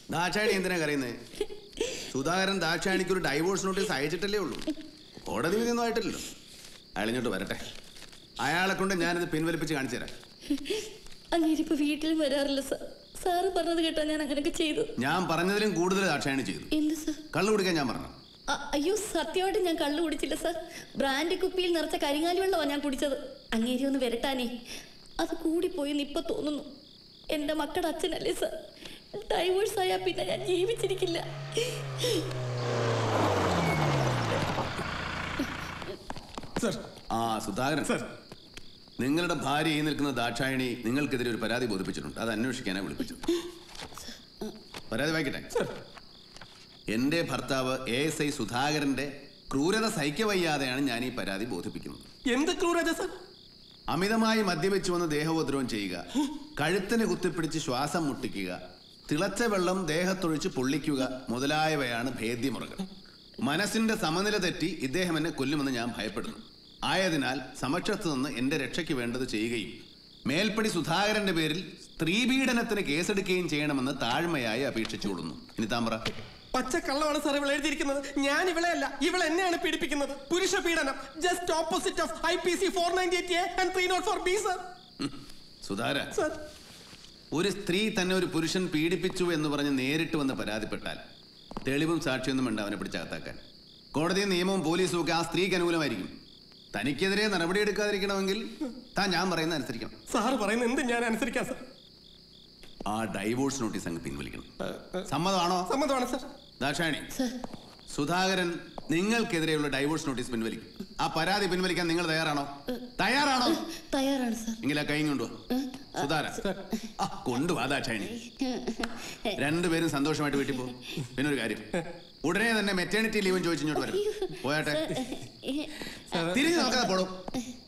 ദാക്ഷായണി എന്തിനാ കരയുന്നേ സുധാകരൻ ദാക്ഷായണിക്ക് ഒരു divorce notice അയച്ചിട്ടല്ലേ ഉള്ളൂ കോടതി വിധിയൊന്നും ആയിട്ടില്ലല്ലോ അയാളിങ്ങോട്ട് വരട്ടെ അയാളെ കൊണ്ട് ഞാനിത് പിൻവലിപ്പിച്ച് കാണിച്ചു തരാം അങ്ങേരിപ്പോ വീട്ടിൽ വരാറില്ല സാർ സാറ് പറഞ്ഞത് കേട്ടാ ഞാൻ അങ്ങനെയൊക്കെ ചെയ്തു ഞാൻ പറഞ്ഞതിലും കൂടുതൽ ദാക്ഷായണി ചെയ്തു എന്ത് സാർ കള്ളു കുടിക്കാൻ ഞാൻ പറഞ്ഞു അ- അയ്യോ സത്യമായിട്ട് ഞാൻ കള്ളു കുടിച്ചില്ല സാർ ബ്രാൻഡി കുപ്പിയിൽ നിറച്ച കരിങ്ങാലി വെള്ളമാണ് ഞാൻ കുടിച്ചത് അങ്ങേരി ഒന്ന് വരട്ടാനേ അത് കൂടിപ്പോയെന്ന് ഇപ്പൊ തോന്നുന്നു എന്റെ മക്കളുടെ അച്ഛനല്ലേ സാർ ഡൈവേഴ്സ് ആയാൽ പിന്നെ ഞാൻ ജീവിച്ചിരിക്കില്ല സർ ആ സുധാകരൻ സർ നിങ്ങളുടെ ഭാര്യ ഈ നിൽക്കുന്ന ദാക്ഷായണി നിങ്ങൾക്കെതിരെ ഒരു പരാതി ബോധിപ്പിച്ചിട്ടുണ്ട് അത് അന്വേഷിക്കാനാണ് വിളിപ്പിച്ചത് പരാതി വായിക്കട്ടെ സർ എന്റെ ഭർത്താവ് എ എസ് ഐ സുധാകരന്റെ ക്രൂരത സഹിക്കവയ്യാതെയാണ് ഞാൻ ഈ പരാതി ബോധിപ്പിക്കുന്നത് എന്ത് ക്രൂരത സർ അമിതമായി മദ്യപിച്ചു വന്ന് ദേഹോപദ്രവം ചെയ്യുക കഴുത്തിന് കുത്തിപ്പിടിച്ച് ശ്വാസം മുട്ടിക്കുക തിളച്ച വെള്ളം ദേഹത്തൊഴിച്ച് പൊള്ളിക്കുക മുതലായവയാണ് ഭേദ്യമുറകൾ മനസ്സിന്റെ സമനില തെറ്റി ഇദ്ദേഹം എന്നെ കൊല്ലുമെന്ന് ഞാൻ ഭയപ്പെടുന്നു ആയതിനാൽ സമക്ഷത്ത് നിന്ന് എന്റെ രക്ഷയ്ക്ക് വേണ്ടത് ചെയ്യുകയും മേൽപ്പടി സുധാകരന്റെ പേരിൽ സ്ത്രീപീഡനത്തിന് കേസെടുക്കുകയും ചെയ്യണമെന്ന് താഴ്മയായി അപേക്ഷിച്ചുകൊള്ളുന്നു ഇനി താമ്പ്ര പച്ച കള്ളമാണ് സാർ ഇവിടെ എഴുതിയിരിക്കുന്നത് ഞാൻ ഇവളെ അല്ല ഇവൾ എന്നെയാണ് പീഡിപ്പിക്കുന്നത് പുരുഷ പീഡനം just opposite of I P C four ninety eight A and three not four B sir Sudhakaran sir ഒരു സ്ത്രീ തന്നെ ഒരു പുരുഷൻ പീഡിപ്പിച്ചു എന്ന് പറഞ്ഞ് നേരിട്ട് വന്ന് പരാതിപ്പെട്ടാൽ തെളിവും സാക്ഷിയൊന്നും വേണ്ട അവനെ പിടിച്ചകത്താക്കാൻ കോടതിയും നിയമവും പോലീസും ഒക്കെ ആ സ്ത്രീക്ക് അനുകൂലമായിരിക്കും തനിക്കെതിരെ നടപടിയെടുക്കാതിരിക്കണമെങ്കിൽ താൻ ഞാൻ പറയുന്ന അനുസരിക്കണം സാറ് പറയുന്നത് എന്ത് ഞാൻ അനുസരിക്കാം സർ ആ ഡൈവോഴ്സ് നോട്ടീസ് അങ്ങ് പിൻവലിക്കണം സമ്മതമാണോ സമ്മതമാണ് സർ ദാക്ഷായണി സാർ സുധാകരൻ നിങ്ങൾക്കെതിരെയുള്ള ഡൈവോഴ്സ് നോട്ടീസ് പിൻവലിക്കും ആ പരാതി പിൻവലിക്കാൻ നിങ്ങൾ തയ്യാറാണോ തയ്യാറാണോ തയ്യാറാണ് സാർ എങ്കിൽ ആ കൈ കൊണ്ടുവാ സുധാകരൻ ആ കൊണ്ടുവാ ദാക്ഷായണി രണ്ടുപേരും സന്തോഷമായിട്ട് വീട്ടിൽ പോകും പിന്നെ ഒരു കാര്യം ഉടനെ തന്നെ മെറ്റേണിറ്റി ലീവും ചോദിച്ചിങ്ങോട്ട് വരാം പോയാട്ടെ തിരിഞ്ഞു നോക്കാതെ പോടും